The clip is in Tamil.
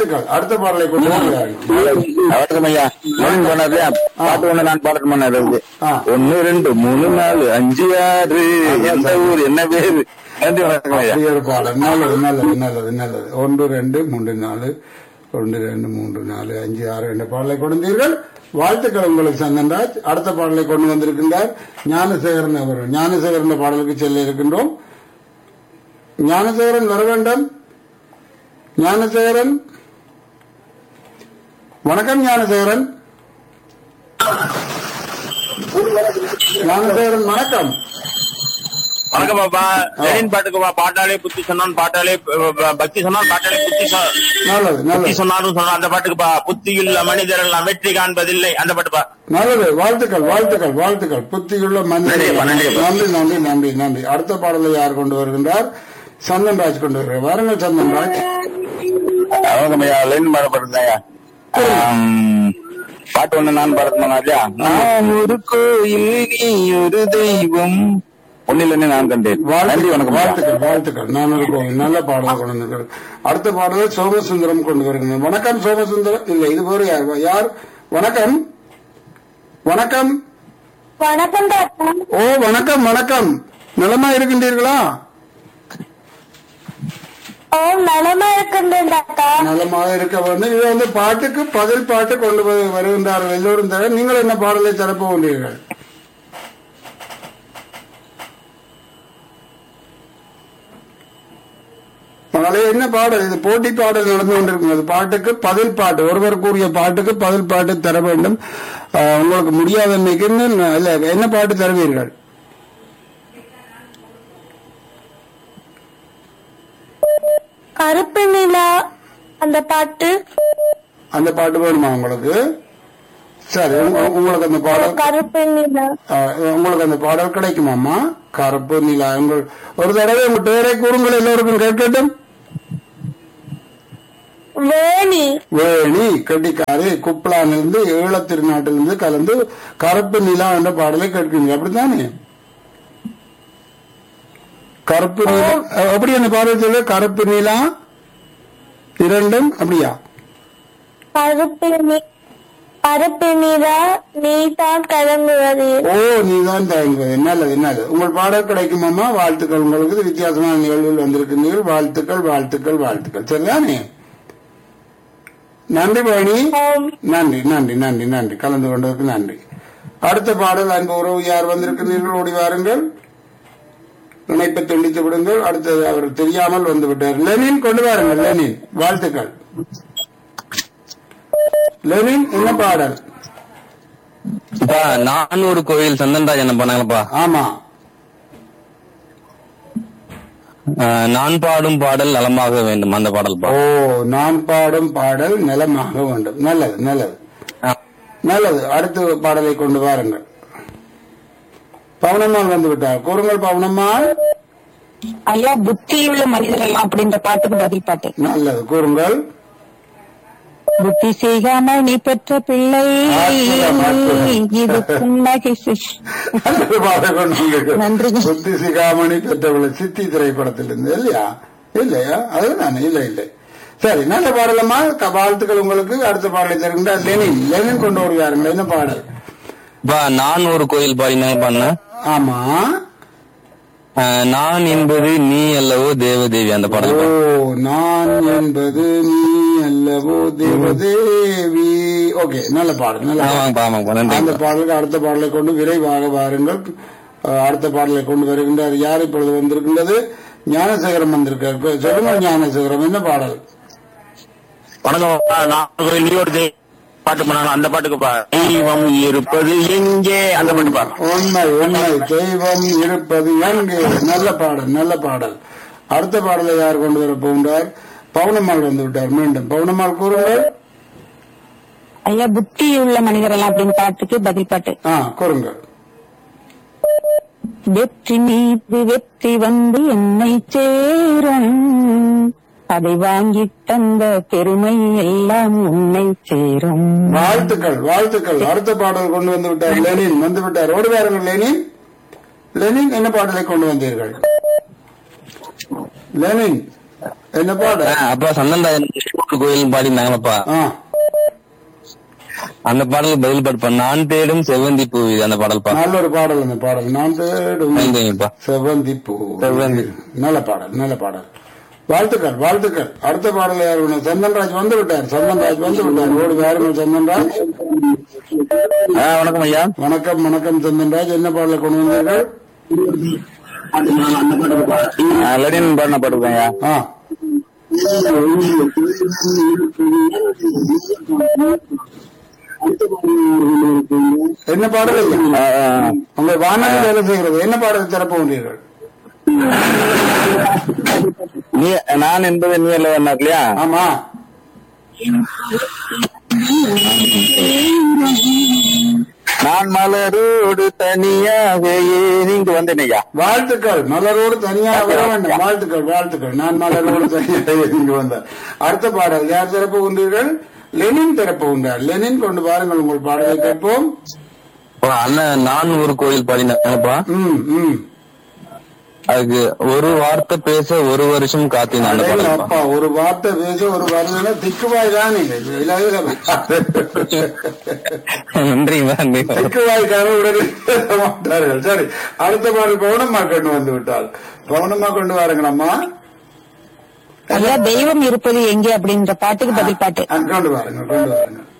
வாழ்த்துக்கள் அடுத்த பாடலை கொண்டு வருகிறார்கள் வணக்கம் ஐயா நான் பண்ணது பாட்டு ஒண்ணு நான் பாடட்டு பண்ணது ஆ. ஒன்னு ரெண்டு மூணு நாலு அஞ்சு ஆறு எந்த ஊர் என்ன பேரு நன்றி வணக்கம் ஐயா அப்படியே ஒரு பாடல் நல்லது நல்லது நல்லது நல்லது ஒன்று ரெண்டு மூன்று நாலு ஒன்று ரெண்டு மூன்று நாலு அஞ்சு ஆறு என்ற பாடலை கொடுத்தீர்கள் வாழ்த்துக்கள் உங்களுக்கு சந்தன்ராஜ் அடுத்த பாடலை கொண்டு வந்திருக்கின்றார் ஞானசேகரன் அவர்கள் ஞானசேகரன் பாடலுக்கு செல்ல இருக்கின்றோம் ஞானசேகரன் வர வேண்டும் ஞானசேகரன் வணக்கம் ஞானசேகரன் ஞானசேகரன் வணக்கம் வணக்கம் பாப்பா லெனின் பாட்டுக்கு வா பாட்டாலே புத்தி சொன்னான் பாட்டாலே ப- ப- பக்தி சொன்னான் பாட்டாலே புத்தி சொ- நல்லது புத்தி நல்லது சொன்னாலும் சொன்னான் அந்த பாட்டுக்குப்பா புத்தியுள்ள மனிதர் எல்லாம் வெற்றி காண்பதில்லை அந்த பாட்டுப்பா நல்லது வாழ்த்துக்கள் வாழ்த்துக்கள் வாழ்த்துக்கள் புத்தியுள்ள மனிதர் நன்றிப்பா, நன்றிப்பா. நன்றி நன்றி நன்றி நன்றி அடுத்த பாடலை யார் கொண்டு வருகின்றார் சந்தன்ராஜ் கொண்டு வருகிறார் வாருங்கள் சந்தன்ராஜ் வணக்கம் ஐயா லைன் பாடப்படுறது ஐயா ஆம், பாட்டு ஒண்ணு நான் பாடட்டு பண்ணாதியா நான் ஒரு கோயில் நீ ஒரு தெய்வம் ஒன்னில் நான் கண்டேன் நன்றி வாழ்த்துக்கள் வணக்கம் ஐயா. வாழ்த்துக்கள் வாழ்த்துக்கள் நான் ஒரு கோவில் நல்ல பாடலை கொண்டு வந்திருக்கிறேன் அடுத்த பாடலை சோமசுந்தரம் கொண்டு வருகிறேன் வணக்கம் சோமசுந்தரம் இல்லை இது வேறு யார் யார் வணக்கம் வணக்கம் வணக்கம் தாத்தா ஓ வணக்கம் வணக்கம் நலமா இருக்கின்றீர்களா ஓ நலமா இருக்கின்றேன் தாத்தா நலமாக இருக்க வேண்டும் இது வந்து பாட்டுக்கு பதில் பாட்டு கொண்டு வரு- வருகின்றார்கள் எல்லோரும் தர நீங்கள் என்ன பாடலை திறப்ப உள்ளீர்கள் மகளே என்ன பாடல் இது போட்டி பாடல் நடந்து கொண்டிருக்கிறது பாட்டுக்கு பதில் பாட்டு ஒருவர் கூறிய பாட்டுக்கு பதில் பாட்டு தர வேண்டும் ஆஹ், உங்களுக்கு முடியாத இன்னைக்கு என்ன இல்ல என்ன பாட்டு தருவீர்கள் கருப்பு நிலா அந்த பாட்டு அந்த பாட்டு வேணுமா உங்களுக்கு சரி உங்க- உங்களுக்கு அந்த பாடல் கருப்பு நிலா ஆஹ், உங்களுக்கு அந்த பாடல் கிடைக்குமாம்மா கருப்பு நிலா உங்கள் ஒரு தடவை உங்க பேரை கூறுங்கள் எல்லோருக்கும் கேட்கட்டும் வேணி வேணி கெட்டிக்காரி குப்ளானிலிருந்து ஈழத் திருநாட்டிலிருந்து கலந்து கருப்பு நிலா என்ற பாடலை கேட்கிறீங்க அப்படித்தானே கருப்பு நிலா அஹ், எப்படி அந்த பாடல் சொல்லு கருப்பு நிலா இரண்டும் அப்படியா கருப்பு நி கருப்பு நிலா நீ தான் கலங்குவது ஓ நீதான் தயங்குவது நல்லது நல்லது உங்கள் பாடல் கிடைக்குமாம்மா வாழ்த்துக்கள் உங்களுக்கு இது வித்தியாசமான நிகழ்வில் வந்திருக்கிறீர்கள் வாழ்த்துக்கள் வாழ்த்துக்கள் வாழ்த்துக்கள் சரிதானே நன்றி பழனி ஓம் நன்றி நன்றி நன்றி நன்றி கலந்து கொண்டதற்கு நன்றி அடுத்த பாடல் அன்பு உறவு யார் வந்திருக்கிறீர்கள் ஓடி வாருங்கள் இணைப்பை துண்டித்து விடுங்கள் அடுத்தது அவர் தெரியாமல் வந்து விட்டார் லெனின் கொண்டு வாருங்கள் லெனின் வாழ்த்துக்கள் லெனின் என்ன பாடல் அப்பா, நான் ஒரு கோயில் சந்தன்ராஜ் என்ன பண்ணாங்களப்பா ஆமா ஆஹ், நான் பாடும் பாடல் நலமாக வேண்டும் அந்த பாடல்பா ஓ நான் பாடும் பாடல் நிலமாக வேண்டும் நல்லது நல்லது நல்லது அடுத்த பாடலை கொண்டு வாருங்கள் பவனம்மாள் வந்து விட்டார் கூறுங்கள் பவனம்மாள் ஐயா புத்தியுள்ள மனிதர்கள் அப்படின்ற பாட்டுக்கு பதில் பாட்டு நல்லது கூறுங்கள் புத்தி செய்யாமல் நீ பெற்ற பிள்ளை அற்புதம், அற்புதம். இது புன்னகை சிஷ். நல்லது பாடல் கொண்டு வந்திருக்கிறேன். நன்றிங்க. புத்தி சிகாமணி பெற்றவளை சித்தி திரைப்படத்திலிருந்து இல்லையா இல்லையா அதுதானே இல்லை இல்லை சரி நல்ல பாடலம்மா க- வாழ்த்துக்கள் உங்களுக்கு அடுத்த பாடலை தருகின்றார் லெனின் லெனின் கொண்டு வருவாருங்க என்ன பாடல் அப்பா, நான் ஒரு கோயில் பாடினாங்க பண்ண ஆமா நான் என்பது நீ அல்லவோ தேவதேவி அந்த ஓ பாடல் நான் என்பது நீ அல்லவோ தேவதேவி ஓகே நல்ல பாடல் நல்ல பாடல். ஆமாங்கப்பா ஆமாங்கப்பா நன்றி அந்த பாடலுக்கு அடுத்த பாடலை கொண்டு விரைவாக வாருங்கள் அஹ், அடுத்த பாடலை கொண்டு வருகின்றார் யார் இப்பொழுது வந்திருக்கின்றது ஞானசேகரம் வந்திருக்கார் கொ- சொல்லுங்க ஞானசேகரம் என்ன பாடல் வணக்கம் பாப்பா. நான் ஒரு நீயோடு தெய்- பாட்டு பண்ணாங்க அந்த பாட்டுக்குப்பா தெய்வம் இருப்பது எங்கே அந்த பாட்டுப்பா உண்மை உண்மை தெய்வம் இருப்பது எங்கே நல்ல பாடல் நல்ல பாடல் அடுத்த பாடலை யார் கொண்டு வர போகின்றார் பவுனம்மாள் வந்து விட்டார் மீண்டும் பவுனம்மாள் கூறுங்கள் ஐயா புத்தியுள்ள மனிதர்கள் அப்படின்னு பாட்டுக்கு பதில் பாட்டு ஆ கூறுங்கள் வெற்றி மீது வெற்றி வந்து என்னை சேரும் அதை வாங்கி தந்த பெருமை எல்லாம் உன்னை சேரும் வாழ்த்துக்கள் வாழ்த்துக்கள் அடுத்த பாடல் கொண்டு வந்து விட்டார் லெனின் வந்து விட்டார் ஓடி வாருங்கள் லெனின் லெனின் என்ன பாடலை கொண்டு வந்தீர்கள் லெனின் என்ன பாடல் அப்பா சந்தன்ராஜ் கோயில் பாடினாங்களப்பா ஆ அந்த பாடலுக்கு பதில் பாடுப்பா நான் தேடும் செவ்வந்தி பூ இது அந்த பாடல்பா நல்ல ஒரு பாடல் அந்த பாடல் நான் தேடும் நன்றிங்கப்பா செவ்வந்தி பூ செவ்வந்தி. நல்ல பாடல் நல்ல பாடல் வாழ்த்துக்கள் வாழ்த்துக்கள் அடுத்த பாடல் யார் வேணும் சந்தன்ராஜ் வந்து விட்டார் சந்தன்ராஜ் வந்து விட்டார் ஓடி யாருங்கள் சந்தன்ராஜ் ஆ, வணக்கம் ஐயா வணக்கம் வணக்கம் சந்தன்ராஜ் என்ன பாடலை கொண்டு வந்தீர்கள் ஆ, லடின் பாடின பாட்டு ஐயா ஆ என்ன பாடல் ஐயா? ஆ, ஆ. உங்க வானொலி வேலை செய்கிறது என்ன பாடல் திறப்பு கொண்டீர்கள் நீ நான் என்பது நீ அல்ல வேணா இல்லையா ஆமா நான் மலரோடு தனியாக ஏறிந்து வந்தேன் ஐயா வாழ்த்துக்கள் மலரோடு தனியாக வர வேண்டும் வாழ்த்துக்கள் வாழ்த்துக்கள் நான் மலரோடு தனியாக இங்கு வந்தேன் அடுத்த பாடல் யார் திறப்பு கொண்டீர்கள் லெனின் திறப்பு உண்டார் லெனின் கொண்டு பாருங்கள் உங்கள் பாடலை கேட்போம் அப்பா, அண்ணன் நான் ஒரு கோயில் பாடினாங்கப்பா ம் ம் அதுக்கு ஒரு வார்த்தை பேச ஒரு வருஷம் காத்தின அந்த அடேங்க பாடல்பா அப்பா ஒரு வார்த்தை பேச ஒரு வருதுன்னா திக்குவாய் தான் நீங்க இலகுல நன்றிங்களா நன்றி திக்குவாய்க்காக உடனே பேச மாட்டார்கள் சரி அடுத்த பாடல் பவுனம்மா கொண்டு வந்து விட்டால் பவுனம்மா கொண்டு வாருங்களம்மா ஐயா தெய்வம் இருப்பது எங்கே அப்படின்ற பாட்டுக்கு பதில் பாட்டு ஆ, கொண்டு வாருங்க கொண்டு வாருங்க